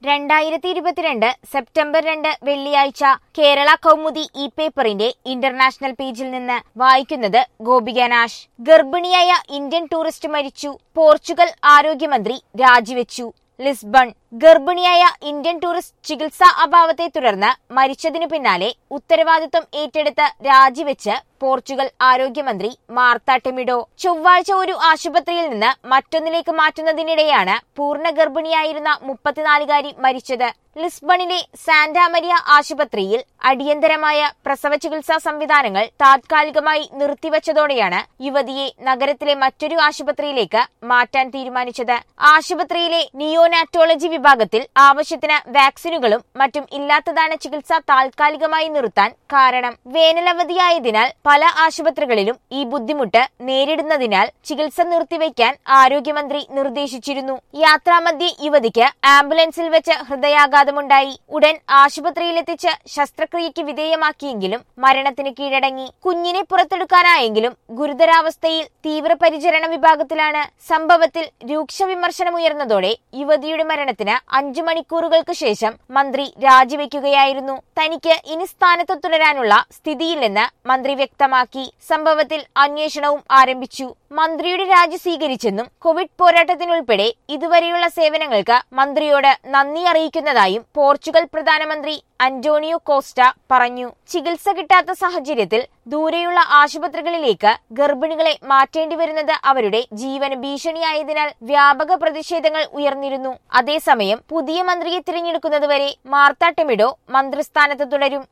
രണ്ടായിരത്തി ഇരുപത്തിരണ്ട് സെപ്റ്റംബർ രണ്ട് വെള്ളിയാഴ്ച കേരള കൗമുദി ഇ പേപ്പറിന്റെ ഇന്റർനാഷണൽ പേജിൽ നിന്ന് വായിക്കുന്നത് ഗോപിക നാഷ് ഗർഭിണിയായ ഇന്ത്യൻ ടൂറിസ്റ്റ് മരിച്ചു പോർച്ചുഗൽ ആരോഗ്യമന്ത്രി രാജിവെച്ചു ലിസ്ബൺ ഗർഭിണിയായ ഇന്ത്യൻ ടൂറിസ്റ്റ് ചികിത്സാ അഭാവത്തെ തുടർന്ന് മരിച്ചതിനു പിന്നാലെ ഉത്തരവാദിത്വം ഏറ്റെടുത്ത് രാജിവെച്ച് പോർച്ചുഗൽ ആരോഗ്യമന്ത്രി മാർത്ത ടെമിഡോ ചൊവ്വാഴ്ച ഒരു ആശുപത്രിയിൽ നിന്ന് മറ്റൊന്നിലേക്ക് മാറ്റുന്നതിനിടെയാണ് പൂർണ്ണ ഗർഭിണിയായിരുന്ന മുപ്പത്തിനാലുകാരി മരിച്ചത് ലിസ്ബണിലെ സാന്റാമരിയ ആശുപത്രിയിൽ അടിയന്തരമായ പ്രസവ ചികിത്സാ സംവിധാനങ്ങൾ താത്കാലികമായി നിർത്തിവച്ചതോടെയാണ് യുവതിയെ നഗരത്തിലെ മറ്റൊരു ആശുപത്രിയിലേക്ക് മാറ്റാൻ തീരുമാനിച്ചത് ആശുപത്രിയിലെ നിയോനാറ്റോളജി വിഭാഗത്തിൽ ആവശ്യത്തിന് വാക്സിനുകളും മറ്റും ഇല്ലാത്തതാണ് ചികിത്സ താൽക്കാലികമായി നിർത്താൻ കാരണം വേനലവധിയായതിനാൽ പല ആശുപത്രികളിലും ഈ ബുദ്ധിമുട്ട് നേരിടുന്നതിനാൽ ചികിത്സ നിർത്തിവെക്കാൻ ആരോഗ്യമന്ത്രി നിർദ്ദേശിച്ചിരുന്നു യാത്രാമധ്യേ യുവതിക്ക് ആംബുലൻസിൽ വെച്ച് ഹൃദയാഘാതമുണ്ടായി ഉടൻ ആശുപത്രിയിലെത്തിച്ച് ശസ്ത്രക്രിയയ്ക്ക് വിധേയമാക്കിയെങ്കിലും മരണത്തിന് കീഴടങ്ങി കുഞ്ഞിനെ പുറത്തെടുക്കാനായെങ്കിലും ഗുരുതരാവസ്ഥയിൽ തീവ്രപരിചരണ വിഭാഗത്തിലാണ് സംഭവത്തിൽ രൂക്ഷ വിമർശനമുയർന്നതോടെ യുവതിയുടെ മരണത്തിന് അഞ്ചു മണിക്കൂറുകൾക്ക് ശേഷം മന്ത്രി രാജിവെക്കുകയായിരുന്നു തനിക്ക് ഇനി സ്ഥാനത്ത് തുടരാനുള്ള സ്ഥിതിയില്ലെന്ന് മന്ത്രി വ്യക്തമാക്കി സംഭവത്തിൽ അന്വേഷണവും ആരംഭിച്ചു മന്ത്രിയുടെ രാജി സ്വീകരിച്ചെന്നും കോവിഡ് പോരാട്ടത്തിനുൾപ്പെടെ ഇതുവരെയുള്ള സേവനങ്ങൾക്ക് മന്ത്രിയോട് നന്ദി അറിയിക്കുന്നതായും പോർച്ചുഗൽ പ്രധാനമന്ത്രി അന്റോണിയോ കോസ്റ്റ പറഞ്ഞു ചികിത്സ കിട്ടാത്ത സാഹചര്യത്തിൽ ദൂരെയുള്ള ആശുപത്രികളിലേക്ക് ഗർഭിണികളെ മാറ്റേണ്ടി വരുന്നത് അവരുടെ ജീവന് ഭീഷണിയായതിനാൽ വ്യാപക പ്രതിഷേധങ്ങൾ ഉയർന്നിരുന്നു അതേസമയം പുതിയ മന്ത്രിയെ തിരഞ്ഞെടുക്കുന്നതുവരെ മാർത്ത ടെമിഡോ മന്ത്രിസ്ഥാനത്ത് തുടരും